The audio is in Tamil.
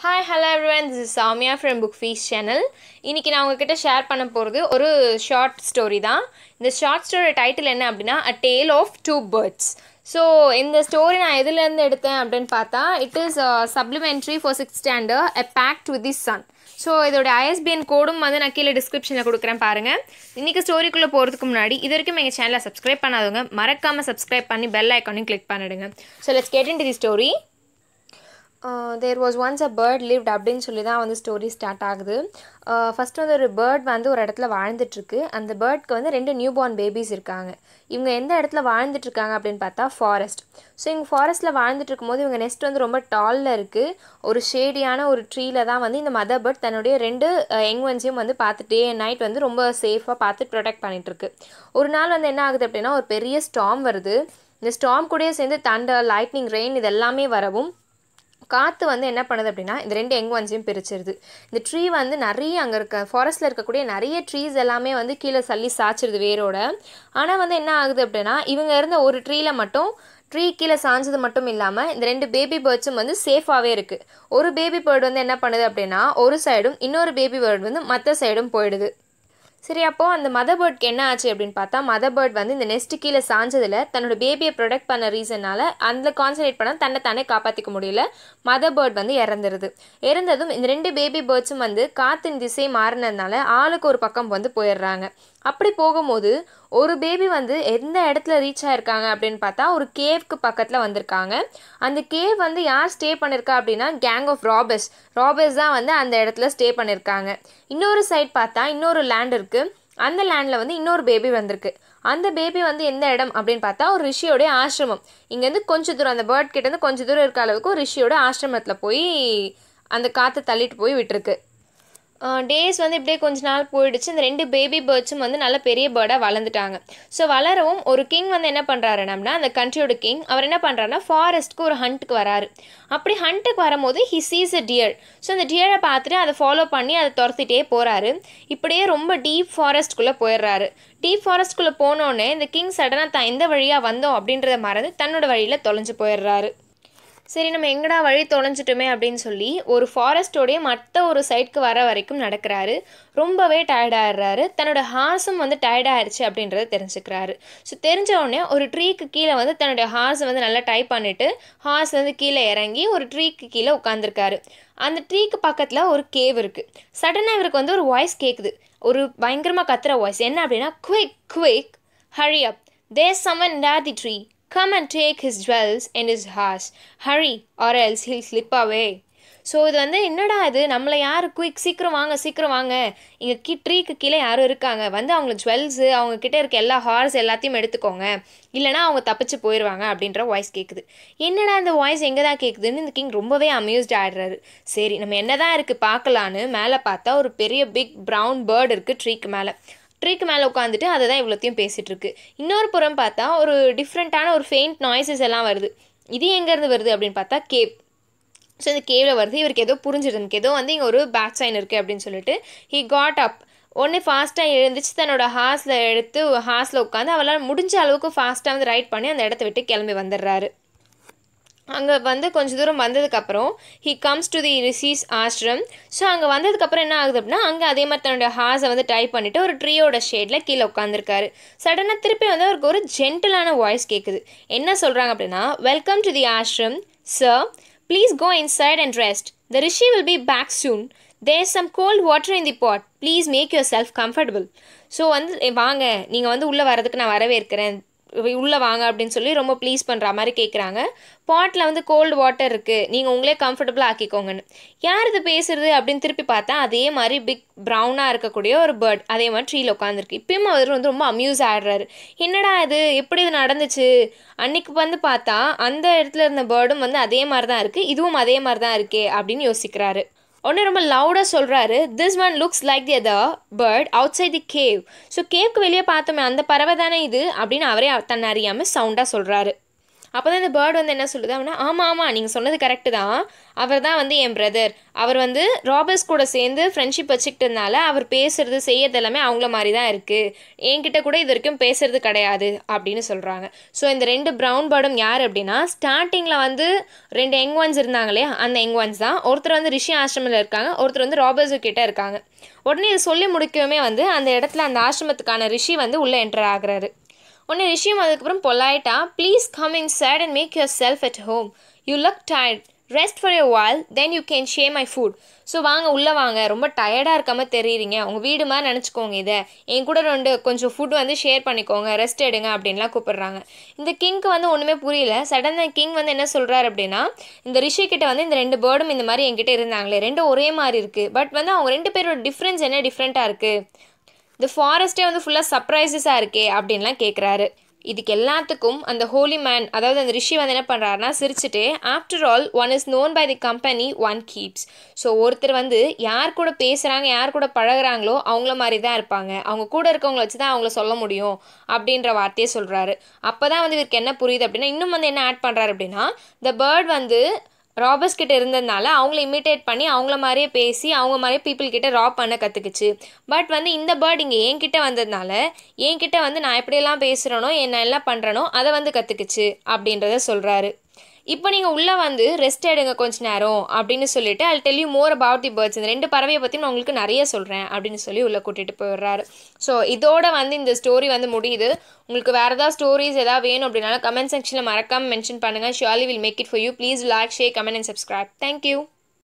Hi hello everyone this is Samiya from book fees channel இன்றைக்கி நான் உங்ககிட்ட ஷேர் பண்ண போகிறது ஒரு ஷார்ட் ஸ்டோரி தான் இந்த ஷார்ட் ஸ்டோரி டைட்டில் என்ன அப்படின்னா a tale of two birds so இந்த ஸ்டோரி நான் எதுலேருந்து எடுத்தேன் அப்படின்னு பார்த்தா it is supplementary for six standard a pact with the sun so இதோட ஐஎஸ்பிஎன் கோடும் வந்து நான் கீழே டிஸ்கிரிப்ஷனில் கொடுக்குறேன் பாருங்கள் இன்றைக்கி ஸ்டோரிக்குள்ளே போகிறதுக்கு முன்னாடி இது வரைக்கும் எங்கள் சேனலை சப்ஸ்கிரைப் பண்ணாதவங்க மறக்காமல் சப்ஸ்கிரைப் பண்ணி பெல் ஐக்கானையும் கிளிக் பண்ணிடுங்க so let's get in the story there was once a bird lived அப்படின்னு சொல்லி தான் வந்து ஸ்டோரி ஸ்டார்ட் ஆகுது ஃபஸ்ட் வந்து ஒரு பேர்ட் வந்து ஒரு இடத்துல வாழ்ந்துட்டுருக்கு அந்த பேர்ட்க்கு வந்து ரெண்டு நியூ பார்ன் பேபிஸ் இருக்காங்க இவங்க எந்த இடத்துல வாழ்ந்துட்டுருக்காங்க அப்படின்னு பார்த்தா ஃபாரஸ்ட் ஸோ இவங்க ஃபாரஸ்ட்டில் வாழ்ந்துட்டு இருக்கும்போது இவங்க நெஸ்ட் வந்து ரொம்ப டாலில் இருக்குது ஒரு ஷேடியான ஒரு ட்ரீல தான் வந்து இந்த மதர் பேர்ட் தன்னுடைய ரெண்டு யங் ஒன்ஸையும் வந்து பார்த்துட்டே நைட் வந்து ரொம்ப சேஃபாக பார்த்து ப்ரொடெக்ட் பண்ணிகிட்ருக்கு ஒரு நாள் வந்து என்ன ஆகுது அப்படின்னா ஒரு பெரிய ஸ்டாம் வருது இந்த ஸ்டாம் கூடயே சேர்ந்து தண்டர் லைட்னிங் ரெயின் இது எல்லாமே வரவும் காற்று வந்து என்ன பண்ணுது அப்படின்னா இந்த ரெண்டு யங் ஒன்ஸையும் பிரிச்சிருது இந்த ட்ரீ வந்து நிறைய அங்கே இருக்க ஃபாரஸ்ட்டில் இருக்கக்கூடிய நிறைய ட்ரீஸ் எல்லாமே வந்து கீழே சல்லி சாய்ச்சிருது வேரோட ஆனால் வந்து என்ன ஆகுது அப்படின்னா இவங்க இருந்த ஒரு ட்ரீல மட்டும் ட்ரீ கீழே சாஞ்சது மட்டும் இல்லாமல் இந்த ரெண்டு பேபி பேர்ட்ஸும் வந்து சேஃபாகவே இருக்குது ஒரு பேபி பேர்டு வந்து என்ன பண்ணுது அப்படின்னா ஒரு சைடும் இன்னொரு பேபி பேர்டு வந்து மற்ற சைடும் போயிடுது சரி அப்போது அந்த மதர் பேர்ட்க்கு என்ன ஆச்சு அப்படின்னு பார்த்தா மதர் பேர்ட் வந்து இந்த நெஸ்ட் கீழே சாஞ்சதில் தன்னோட பேபியை ப்ரொடெக்ட் பண்ண ரீசனால் அதில் கான்சன்ட்ரேட் பண்ண தன்னை தானே காப்பாற்றிக்க முடியல மதர் பேர்ட் வந்து இறந்துருது இறந்ததும் இந்த ரெண்டு பேபி பேர்ட்ஸும் வந்து காற்றின் திசை மாறினதுனால ஆளுக்கு ஒரு பக்கம் வந்து போயிடுறாங்க அப்படி போகும்போது ஒரு பேபி வந்து எந்த இடத்துல ரீச் ஆயிருக்காங்க அப்படின்னு பார்த்தா ஒரு கேவ்க்கு பக்கத்தில் வந்திருக்காங்க அந்த கேவ் வந்து யார் ஸ்டே பண்ணியிருக்கா அப்படின்னா கேங் ஆஃப் ராபர்ஸ் ராபர்ஸ் தான் வந்து அந்த இடத்துல ஸ்டே பண்ணியிருக்காங்க இன்னொரு சைட் பார்த்தா இன்னொரு லேண்ட் இருக்குது அந்த லேண்டில் வந்து இன்னொரு பேபி வந்திருக்கு அந்த பேபி வந்து எந்த இடம் அப்படின்னு பார்த்தா ஒரு ரிஷியோடைய ஆசிரமம் இங்கேருந்து கொஞ்சம் தூரம் அந்த பேர்ட் கிட்டேருந்து கொஞ்சம் தூரம் இருக்க அளவுக்கு ஒரு ரிஷியோட ஆசிரமத்தில் போய் அந்த காற்றை தள்ளிட்டு போய் விட்டுருக்கு டேஸ் வந்து இப்படியே கொஞ்ச நாள் போயிடுச்சு இந்த ரெண்டு பேபி பேர்ட்ஸும் வந்து நல்ல பெரிய பேர்டாக வளர்ந்துட்டாங்க ஸோ வளரவும் ஒரு கிங் வந்து என்ன பண்ணுறாருன்னா அந்த கண்ட்ரியோட கிங் அவர் என்ன பண்ணுறாருன்னா ஃபாரஸ்ட்க்கு ஒரு ஹண்ட்டுக்கு வராரு அப்படி ஹண்ட்டுக்கு வரும்போது he sees a deer so அந்த டியரை பார்த்துட்டு அதை ஃபாலோ பண்ணி அதை துரத்திட்டே போகிறாரு இப்படியே ரொம்ப டீப் ஃபாரஸ்ட்குள்ளே போயிடுறாரு டீப் ஃபாரஸ்ட்குள்ளே போனோடனே இந்த கிங் சடனாக தான் எந்த வழியாக வந்தோம் அப்படின்றத மறந்து தன்னோட வழியில் தொலைஞ்சு போயிடுறாரு சரி நம்ம எங்கடா வழி தொலைஞ்சிட்டோமே அப்படின்னு சொல்லி ஒரு ஃபாரஸ்ட்டோடைய மற்ற ஒரு சைட்க்கு வர வரைக்கும் நடக்கிறாரு ரொம்பவே டயர்டாகிடுறாரு தன்னோட ஹார்ஸும் வந்து டயர்டாகிடுச்சு அப்படின்றத தெரிஞ்சுக்கிறாரு ஸோ தெரிஞ்ச உடனே ஒரு ட்ரீக்கு கீழே வந்து தன்னுடைய ஹார்ஸை வந்து நல்லா டைப் பண்ணிவிட்டு ஹார்ஸ் வந்து கீழே இறங்கி ஒரு ட்ரீக்கு கீழே உட்காந்துருக்காரு அந்த ட்ரீக்கு பக்கத்தில் ஒரு கேவ் இருக்குது சடனாக இவருக்கு வந்து ஒரு வாய்ஸ் கேட்குது ஒரு பயங்கரமாக கத்துற வாய்ஸ் என்ன அப்படின்னா quick quick hurry up there someone there the tree Come and take his jewels and his horse. Hurry, or else he'll slip away. So இது வந்து என்னடா இது நம்மளை யார் குயிக் சீக்கிரம் வாங்க சீக்கிரம் வாங்க இங்கே கி ட்ரீக்கு கீழே யாரும் இருக்காங்க வந்து அவங்க ஜுவல்ஸு அவங்க கிட்டே இருக்க எல்லா ஹார்ஸ் எல்லாத்தையும் எடுத்துக்கோங்க இல்லைனா அவங்க தப்பிச்சு போயிடுவாங்க அப்படின்ற வாய்ஸ் கேட்குது என்னடா இந்த வாய்ஸ் எங்கே தான் கேட்குதுன்னு இந்த கிங் ரொம்பவே அம்யூஸ்ட் ஆடுறாரு சரி நம்ம என்ன தான் இருக்குது பார்க்கலான்னு மேலே பார்த்தா ஒரு பெரிய பிக் ப்ரௌன் பேர்டு இருக்குது ட்ரீக்கு மேலே ட்ரீக்கு மேலே உட்காந்துட்டு அதை தான் இவ்வளோத்தையும் பேசிகிட்டு இருக்கு இன்னொரு புறம் பார்த்தா ஒரு டிஃப்ரெண்ட்டான ஒரு ஃபெயிண்ட் நாய்ஸஸ் எல்லாம் வருது இது எங்கேருந்து வருது அப்படின்னு பார்த்தா கேவ் ஸோ இந்த கேவில் வருது இவருக்கு ஏதோ புரிஞ்சிருக்கு ஏதோ வந்து இங்கே ஒரு பேக் சைன் இருக்குது அப்படின்னு சொல்லிட்டு ஹி காட் அப் ஒன்று ஃபாஸ்ட்டாக எழுந்துச்சு தன்னோட ஹாஸில் எடுத்து ஹாஸில் உட்காந்து அவளால் முடிஞ்ச அளவுக்கு ஃபாஸ்ட்டாக வந்து ரைட் பண்ணி அந்த இடத்த விட்டு கிளம்பி வந்துடுறாரு அங்கே வந்து கொஞ்சம் தூரம் வந்ததுக்கப்புறம் he comes to the rishi's ashram so அங்கே வந்ததுக்கப்புறம் என்ன ஆகுது அப்படின்னா அங்கே அதே மாதிரி தன்னோட ஹாஸை வந்து டைப் பண்ணிவிட்டு ஒரு ட்ரீயோட ஷேடில் கீழே உட்காந்துருக்காரு சடனாக திருப்பி வந்து அவருக்கு ஒரு ஜென்டிலான வாய்ஸ் கேட்குது என்ன சொல்கிறாங்க அப்படின்னா welcome to the ashram sir please go inside and rest the rishi will be back soon there some cold water in the pot please make yourself comfortable so வந்து வாங்க நீங்கள் வந்து உள்ளே வரதுக்கு நான் வரவேற்கிறேன் உள்ளே வாங்க அப்படின்னு சொல்லி ரொம்ப ப்ளீஸ் பண்ணுற மாதிரி கேட்குறாங்க பாட்டில் வந்து கோல்டு வாட்டர் இருக்குது நீங்கள் உங்களே கம்ஃபர்டபுளாக ஆக்கிக்கோங்கன்னு யார் இது பேசுறது அப்படின்னு திருப்பி பார்த்தா அதே மாதிரி பிக் ப்ரௌனாக இருக்கக்கூடிய ஒரு பேர்ட் அதே மாதிரி ட்ரீல உட்காந்துருக்கு இப்பயும் அவர் வந்து ரொம்ப அம்யூஸ் ஆடுறாரு என்னடா இது எப்படி இது நடந்துச்சு அன்னைக்கு வந்து பார்த்தா அந்த இடத்துல இருந்த பேர்டும் வந்து அதே மாதிரி தான் இருக்குது இதுவும் அதே மாதிரி தான் இருக்கே அப்படின்னு யோசிக்கிறாரு உடனே ரொம்ப லவுடாக சொல்கிறாரு this one looks like the other bird outside the cave so கேவ்க்கு வெளியே பார்த்தோமே அந்த பறவை தானே இது அப்படின்னு அவரே தன்னை அறியாமல் சவுண்டாக சொல்கிறாரு அப்போ தான் இந்த பேர்டு வந்து என்ன சொல்லுது அப்படின்னா ஆமாம் ஆமாம் நீங்கள் சொன்னது கரெக்டு தான் அவர் தான் வந்து என் பிரதர் அவர் வந்து ராபர்ஸ் கூட சேர்ந்து ஃப்ரெண்ட்ஷிப் வச்சுக்கிட்டதுனால அவர் பேசுறது செய்யறது எல்லாமே அவங்கள மாதிரி தான் இருக்குது என்கிட்ட கூட இது வரைக்கும் பேசுறது கிடையாது அப்படின்னு சொல்கிறாங்க ஸோ இந்த ரெண்டு ப்ரௌன் பேர்டும் யார் அப்படின்னா ஸ்டார்டிங்கில் வந்து ரெண்டு யங் ஒன்ஸ் இருந்தாங்க இல்லையா அந்த யங் ஒன்ஸ் தான் ஒருத்தர் வந்து ரிஷி ஆசிரமில் இருக்காங்க ஒருத்தர் வந்து ராபர்ஸ் கிட்ட இருக்காங்க உடனே இது சொல்லி முடிக்கவுமே வந்து அந்த இடத்துல அந்த ஆசிரமத்துக்கான ரிஷி வந்து உள்ளே என்டர் ஆகுறாரு உடனே ரிஷியும் அதுக்கப்புறம் பொலைட்டா please come in sit and make yourself at home you look tired rest for a while then you can share my food so வாங்க உள்ளே வாங்க ரொம்ப டயர்டாக இருக்காம தெரியுறீங்க உங்கள் வீடு மாதிரி நினச்சிக்கோங்க இதை என் கூட ரெண்டு கொஞ்சம் ஃபுட் வந்து ஷேர் பண்ணிக்கோங்க ரெஸ்ட் எடுங்க அப்படின்லாம் கூப்பிடுறாங்க இந்த கிங்க்கு வந்து ஒன்றுமே புரியல சடனாக கிங் வந்து என்ன சொல்கிறாரு அப்படின்னா இந்த ரிஷி கிட்ட வந்து இந்த ரெண்டு பேர்டும் இந்த மாதிரி என்கிட்ட இருந்தாங்களே ரெண்டும் ஒரே மாதிரி இருக்குது பட் வந்து அவங்க ரெண்டு பேரோட டிஃப்ரென்ஸ் என்ன டிஃப்ரெண்ட்டாக இருக்குது இந்த ஃபாரஸ்ட்டே வந்து ஃபுல்லாக சர்ப்ரைசஸாக இருக்கே அப்படின்லாம் கேட்குறாரு இதுக்கு எல்லாத்துக்கும் அந்த ஹோலி மேன் அதாவது அந்த ரிஷி வந்து என்ன பண்ணுறாருனா சிரிச்சுட்டு after all one is known by the company one keeps so ஒருத்தர் வந்து யார் கூட பேசுகிறாங்க யார் கூட பழகுறாங்களோ அவங்கள மாதிரி தான் இருப்பாங்க அவங்க கூட இருக்கவங்கள வச்சு தான் அவங்கள சொல்ல முடியும் அப்படின்ற வார்த்தையை சொல்கிறாரு அப்போ தான் வந்து இவருக்கு என்ன புரியுது அப்படின்னா இன்னும் வந்து என்ன ஆட் பண்ணுறாரு அப்படின்னா த பேர்ட் வந்து ராபர்ஸ் கிட்ட இருந்ததுனால அவங்கள இமிட்டேட் பண்ணி அவங்கள மாதிரியே பேசி அவங்க மாதிரியே பீப்புள் கிட்ட ராப் பண்ண கற்றுக்குச்சு பட் வந்து இந்த பேர்ட் இங்கே என்கிட்ட வந்ததுனால என்கிட்ட வந்து நான் எப்படியெல்லாம் பேசுகிறேனோ என்ன எல்லாம் பண்ணுறனோ அதை வந்து கற்றுக்குச்சு அப்படின்றத சொல்கிறாரு இப்போ நீங்கள் உள்ளே வந்து ரெஸ்ட் எடுங்க கொஞ்ச நேரம் அப்படின்னு சொல்லிட்டு I'll tell you more about the birds இந்த ரெண்டு பறவையை பற்றி நான் உங்களுக்கு நிறைய சொல்கிறேன் அப்படின்னு சொல்லி உள்ளே கூட்டிகிட்டு போயிடுறாரு ஸோ இதோட வந்து இந்த ஸ்டோரி வந்து முடியுது உங்களுக்கு வேறு ஏதாவது ஸ்டோரிஸ் ஏதாவது வேணும் அப்படின்னாலும் கமெண்ட் செக்ஷனில் மறக்காமல் மென்ஷன் பண்ணுங்கள் surely will make it for you please like share comment and subscribe thank you